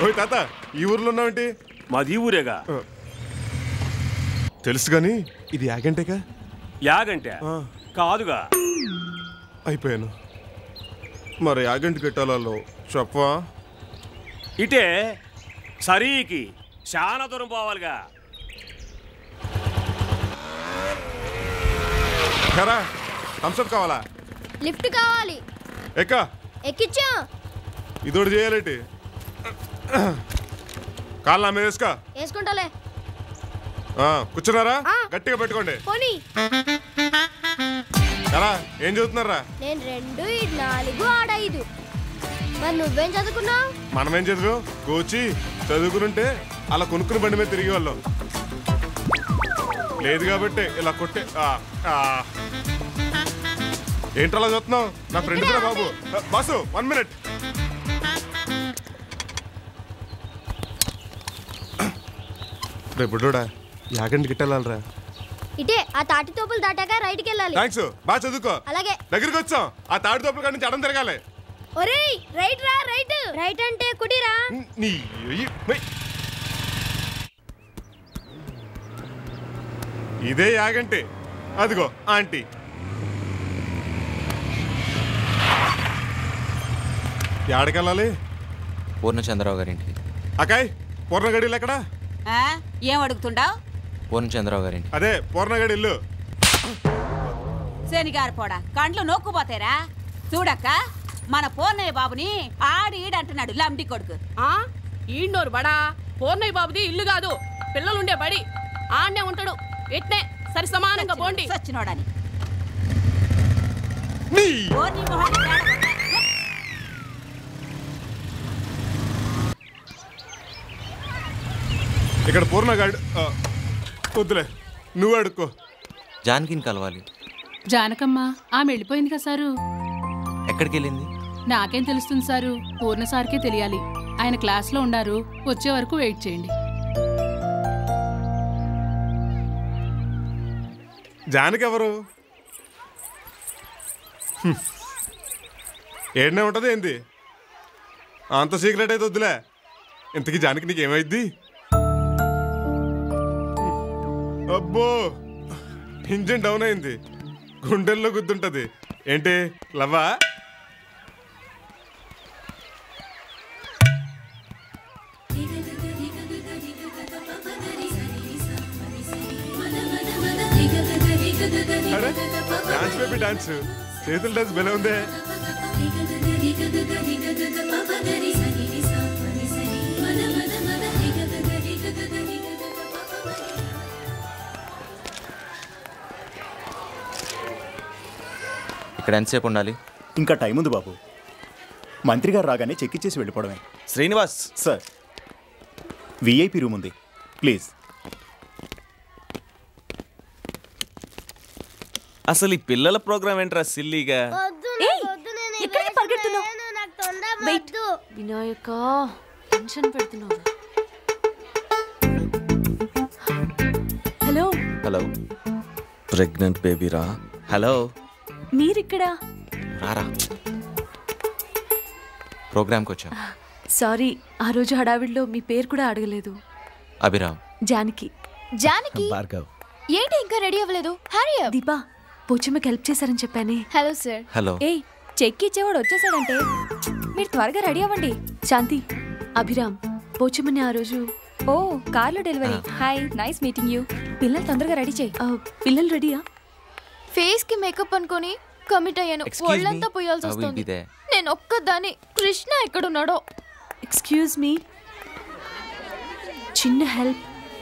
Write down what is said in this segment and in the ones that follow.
ఓయ్ తాత ఈ ఊర్లో ఉన్నావేంటి మాది ఊరేగా తెలుసు కానీ ఇది యాగంటేగా యాగంటే ఆ. కాదుగా అయిపోయాను మరి యాగంటి కట్టాలలో చెప్పవా ఇటే సరీకి చాలా దూరం పోవాలిగా ఖరా థమ్స్అప్ కావాలా లిఫ్ట్ కావాలి ఎక్క ఎక్కిచ్చా ఇదోటి చేయాలేంటి కాళ్ళు నా మీద వేసుకో వేసుకుంటాలే ఆ, కూర్చున్నారా ఆ. గట్టిగా పెట్టుకోండి పోనీ ఎలా ఏం చదువుతున్నారా నేను రెండు ఇటు నాలుగు ఆడ ఐదు మరి నువ్వేం చదువుకున్నావు మనమేం చదువు కోచి చదువుకునుంటే అలా కొనుక్కుని బండి మీద తిరిగి వాళ్ళం లేదు కాబట్టి ఇలా కొట్టే ఆ, ఆ. ఏంట్రా అలా చూస్తున్నావు నా ఫ్రెండ్ కూడా బాబు ఆ, బాసు వన్ మినిట్ రేపు బుడ్డోడా యాగంటి గిట్టాలరా ఇటే ఆ తాటి తోపులు దాటాక రైట్కి వెళ్ళాలి థ్యాంక్స్ బాగా చదువుకో అలాగే దగ్గరికి వచ్చాం ఆ తాడి తోపుల కాడి నుంచి అడం తిరగాలి ఒరేయ్ రైట్ రా రైట్ రైట్ అంటే కుడిరా నీ ఎయ్యి, మెయ్. ఇదే యాగంటే అదిగో ఆంటీ యాడికెళ్ళాలి పూర్ణచంద్రరావు గారింటికి అకాయ్ పూర్ణగడిలు ఎక్కడా ఆ? ఏం అడుగుతుండావు పూర్ణచంద్రరావు గారింటి అదే పూర్ణగడి ఇల్లు శనిగారు పోడా కండ్లు నొక్కుపోతారా చూడక్క మన పూర్ణయ్య బాబుని ఆడి ఈడు అంటున్నాడు లంబడి కొడుకు ఆ ఈండోరు బడా పూర్ణయ్య బాబుది ఇల్లు కాదు పిల్లలుండే బడి ఆడనే ఉంటాడు ఎట్నే సరి సమానంగా పోండి సచ్చినోడని నీ ఓ నీ మొహాన్ని తేడా కొట్టా. ఇక్కడ పూర్ణగడి ఆ, వద్దులే నువ్వు అడుక్కో జానకిని కలవాలి జానకమ్మ ఆమె వెళ్ళిపోయింది కదా సారు ఎక్కడికి వెళ్ళింది నాకేం తెలుస్తుంది సారు పూర్ణ సార్కే తెలియాలి ఆయన క్లాస్లో ఉన్నారు వచ్చే వరకు వెయిట్ చేయండి జానకి ఎవరు హ్మ్. ఏడనే ఉంటది ఏంది అంత సీక్రెట్ అయితే వద్దులే ఇంతకీ జానకి నీకు ఏమైద్ది అబ్బో ఇంజిన్ డౌన్ అయింది గుండెల్లో గుద్దుంటది ఏంటి లవ్వా అరే డాన్స్ బేబీ డాన్స్ చేతుల డాన్స్ భలే ఉందే ఇక్కడ ఎంతసేపు ఉండాలి ఇంకా టైం ఉంది బాబు మంత్రి గారు రాగానే చెక్ ఇచ్చేసి వెళ్ళిపోవడమే శ్రీనివాస్ సార్ విఐపి రూమ్ ఉంది ప్లీజ్ అసలు ఈ పిల్లల ప్రోగ్రామ్ ఏంట్రా సిల్లీగా ఎక్కడికి పరిగెడుతున్నావు నాకు తొందర వద్దు. వినాయక టెన్షన్ పెడుతున్నావు హలో హలో ప్రెగ్నెంట్ బేబీరా హలో మీరిక్కడా రారా ప్రోగ్రామ్కి వచ్చా సారీ ఆ రోజు హడావిడిలో మీ పేరు కూడా అడగలేదు అభిరామ్ జానకి జానకి భార్గవ్ ఏంటి ఇంకా రెడీ అవ్వలేదు హరి దీపా పోచమ్మకి హెల్ప్ చేశారని చెప్పానే హలో సార్ హలో ఏయ్ చెక్ ఇచ్చేవాడు వచ్చేసాడంటే మీరు త్వరగా రెడీ అవ్వండి శాంతి అభిరామ్ పోచమ్మని ఆ రోజు ఓ కార్లో delivery hi nice meeting you పిల్లలు తొందరగా రెడీ చేయి పిల్లలు రెడీయా ఫేస్ కి మేకప్ అనుకొని కమిట్ అయ్యాను Excuse me, ఒళ్ళంతా పోయాల్సి I will వస్తుంది be there. నేను ఒక్కదాన్ని కృష్ణ ఎక్కడున్నాడో ఎక్స్క్యూజ్ మీ చిన్న హెల్ప్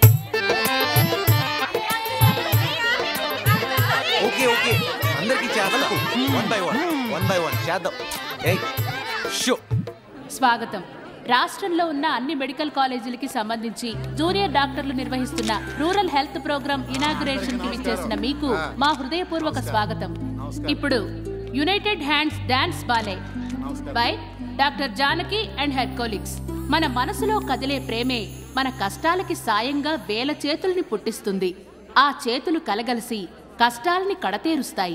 ఓకే ఓకే అందరికి చేద్దాం one by one one by one చేద్దాం ఏయ్ షో స్వాగతం రాష్ట్రంలో ఉన్న అన్ని మెడికల్ కాలేజీలకి సంబంధించి జూనియర్ డాక్టర్లు నిర్వహిస్తున్న రూరల్ హెల్త్ ప్రోగ్రామ్ ఇనాగ్రేషన్ కి విచ్చేసిన మీకు మా హృదయపూర్వక స్వాగతం ఇప్పుడు united hands dance ballet by doctor Janaki and హెడ్ కోలిక్స్ మన మనసులో కదిలే ప్రేమే మన కష్టాలకి సాయంగా వేల చేతుల్ని పుట్టిస్తుంది ఆ చేతులు కలగలిసి కష్టాల్ని కడతేరుస్తాయి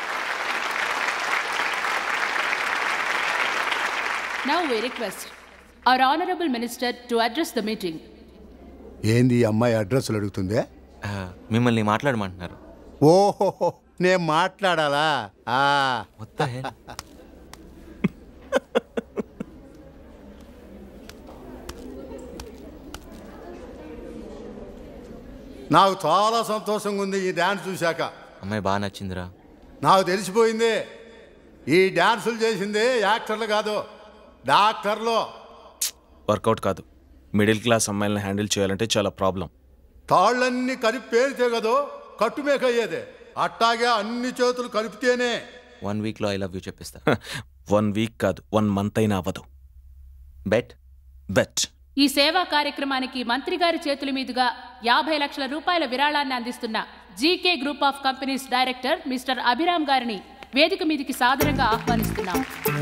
now we request our honorable minister to address the meeting. ఏంది ఈ అమ్మాయి అడ్రస్లు అడుగుతుందే ఆ, మిమ్మల్ని మాట్లాడమంటున్నారు ఓహో నేను మాట్లాడాలా ఆ. మొత్తం నాకు చాలా సంతోషంగా ఉంది ఈ డ్యాన్స్ చూశాక అమ్మాయి బాగా నచ్చిందిరా నాకు తెలిసిపోయింది ఈ డ్యాన్సులు చేసింది యాక్టర్లు కాదు డాక్టర్లు వర్కౌట్ కాదు మిడిల్ క్లాస్ అమ్మాయిలను హ్యాండిల్ చేయాలంటే చాలా ప్రాబ్లం తాళ్ళన్నీ కలిపి పేరితే కదో కట్టుమేక అయ్యేదే అట్టాగే అన్ని చేతులు కలిపితేనే వన్ వీక్లో ఐ లవ్ యూ చెప్పిస్తా వన్ వీక్ కాదు వన్ మంత్ అయినా అవ్వదు బెట్ బెట్ ఈ సేవా కార్యక్రమానికి మంత్రి గారి చేతుల మీదుగా యాభై లక్షల రూపాయల విరాళాన్ని అందిస్తున్న GK group of companies director mister Abhiram గారిని వేదిక మీదికి సాదరంగా ఆహ్వానిస్తున్నాం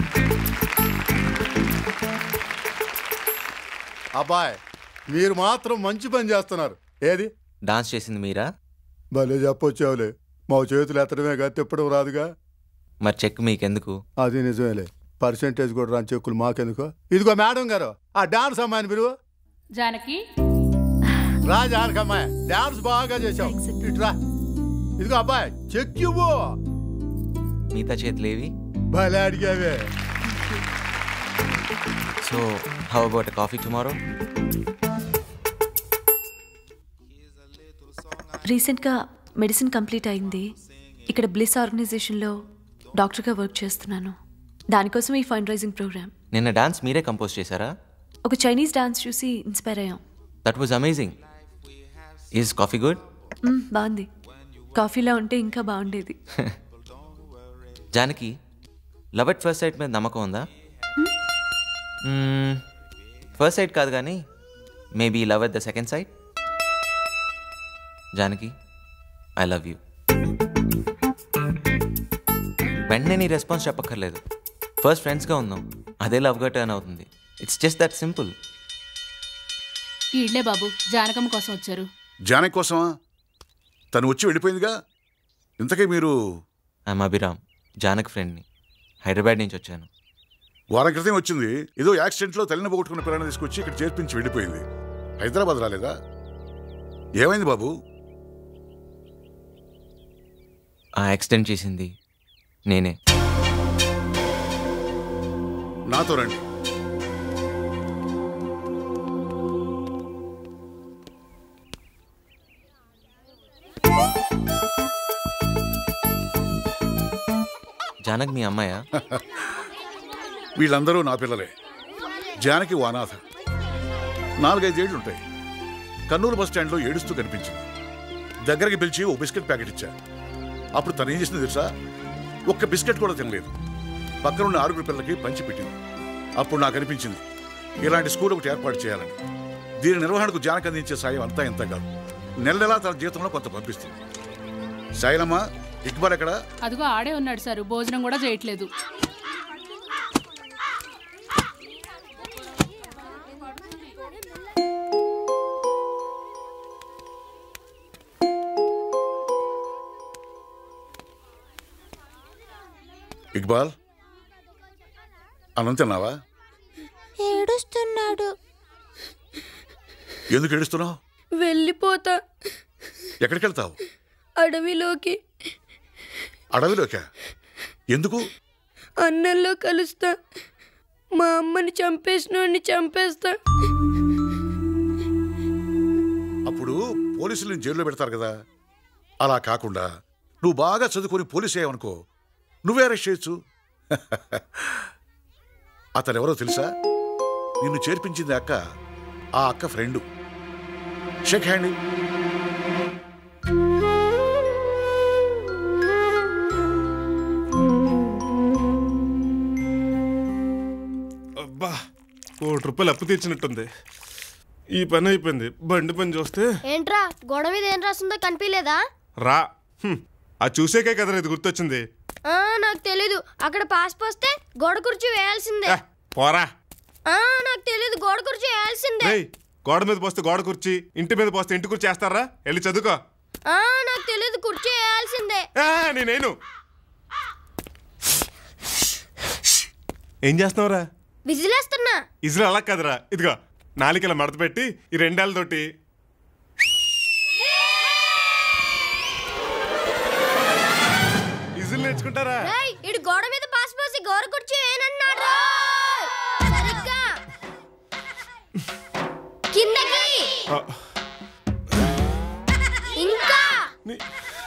అబ్బాయ్ మీరు మాత్రం మంచి పని చేస్తున్నారు ఏది డాన్స్ చేసింది మీరా భలే చెప్పొచ్చావులే మా చేతులు ఎత్తడమే కాదు తిప్పడం రాదుగా మరి చెక్ మీకెందుకు అది నిజమేలే పర్సెంటేజ్ కూడా రాని చెక్కులు మాకెందుకో ఇదిగో మేడం గారు ఆ డాన్స్ అమ్మాయిని మీరు జానకి రా జానకి అమ్మాయి డాన్స్ బాగా చేసావు ఇట్రా ఇదిగో అబ్బాయి చెక్ ఇవ్వు మిగతా చేతులేవి భలే అడిగావే so how about coffee tomorrow రీసెంట్గా మెడిసిన్ కంప్లీట్ అయింది ఇక్కడ బ్లిస్ ఆర్గనైజేషన్లో డాక్టర్గా వర్క్ చేస్తున్నాను దానికోసం ఈ ఫండ్ రైజింగ్ ప్రోగ్రామ్ నిన్న డాన్స్ మీరే కంపోజ్ చేశారా ఒక చైనీస్ డాన్స్ చూసి ఇన్స్పైర్ అయ్యాం that was amazing is coffee good hmm, బాగుంది కాఫీలో ఉంటే ఇంకా బాగుండేది Janaki love at first sight మీద నమ్మకం ఉందా ఫస్ట్ సైట్ కాదు కానీ maybe love at the second sight Janaki I love you వెంటనే నీ రెస్పాన్స్ చెప్పక్కర్లేదు ఫస్ట్ ఫ్రెండ్స్గా ఉందాం అదే లవ్గా టర్న్ అవుతుంది ఇట్స్ జస్ట్ దట్ సింపుల్ ఈ ఇళ్లే బాబు జానకమ్మ కోసం వచ్చారు జానకి కోసమా తను వచ్చి వెళ్ళిపోయిందిగా ఇంతకీ మీరు ఐఎమ్ అభిరామ్ జానక్ ఫ్రెండ్ని హైదరాబాద్ నుంచి వచ్చాను వారం క్రితం వచ్చింది ఏదో యాక్సిడెంట్లో తల్లిని పోగొట్టుకున్న పిల్లని తీసుకొచ్చి ఇక్కడ చేర్పించి వెళ్ళిపోయింది హైదరాబాద్ రాలేదా ఏమైంది బాబు ఆ యాక్సిడెంట్ చేసింది నేనే నాతో రండి జానక్ మీ అమ్మాయా వీళ్ళందరూ నా పిల్లలే జానకి ఓ అనాథ నాలుగైదేళ్లు ఉంటాయి కర్నూలు బస్ స్టాండ్లో ఏడుస్తూ కనిపించింది దగ్గరికి పిలిచి ఓ బిస్కెట్ ప్యాకెట్ ఇచ్చా అప్పుడు తను ఏం చేసింది తెలుసా ఒక్క బిస్కెట్ కూడా తినలేదు పక్కనున్న ఆరుగురు పిల్లలకి పంచి పెట్టింది అప్పుడు నాకు అనిపించింది ఇలాంటి స్కూల్ ఒకటి ఏర్పాటు చేయాలని దీని నిర్వహణకు జానకి అందించే సాయం అంతా ఇంత కాదు నెల నెలా తన జీతంలో కొంత పంపిస్తుంది శైలమ్మ ఇక్బాల్ ఎక్కడ అదిగో ఆడే ఉన్నాడు సార్ భోజనం కూడా చేయట్లేదు ఇక్బాల్ అన్నం తిన్నావా ఏడుస్తున్నాడు ఎందుకు ఏడుస్తున్నావు వెళ్ళిపోతా ఎక్కడికి వెళ్తావు అడవిలోకి అడవిలోకా ఎందుకు అన్నంలో కలుస్తా మా అమ్మని చంపేసినోడిని చంపేస్తా అప్పుడు పోలీసులను జైల్లో పెడతారు కదా అలా కాకుండా నువ్వు బాగా చదువుకొని పోలీసు అయ్యావనుకో నువ్వే అరెస్ట్ చేయొచ్చు అతను ఎవరో తెలుసా నిన్ను చేర్పించింది అక్క ఆ అక్క ఫ్రెండు షేక్ హ్యాండ్ ఇయ్యి. అబ్బా కోటి రూపాయలు అప్పు తీర్చినట్టుంది ఈ పని అయిపోయింది బండి పని చూస్తే ఏంట్రా గోడ మీద ఏం రాస్తుందో కనిపించలేదా రా హ్మ్. ఆ చూసేకే కదరా ఇది గుర్తొచ్చింది ఆ, నాకు తెలీదు అక్కడ పాస్ పోస్తే గోడ కుర్చీ వేయాల్సిందే పోరా ఆ, నాకు తెలీదు గోడ కుర్చీ వేయాల్సిందే రేయ్ గోడ మీద పోస్తే గోడ కుర్చీ ఇంటి మీద పోస్తే ఇంటి కుర్చీ వేస్తారా వెళ్ళి చదువుకో ఆ, నాకు తెలీదు కుర్చీ వేయాల్సిందే ఆ, నేనేను ఏం చేస్తున్నావురా విజిలేస్తున్నా ఇజ్రా అలా కదరా ఇదిగో నాలికల మడత పెట్టి ఈ రెండేళ్ళతోటి ఇజులు నేర్చుకుంటారా రేయ్, ఈడు గోడ మీద పాస్ పోసి గోర కుర్చీ ఏనన్నాడు సరిగ్గా కిందకి ఆ, ఇంకా నీ-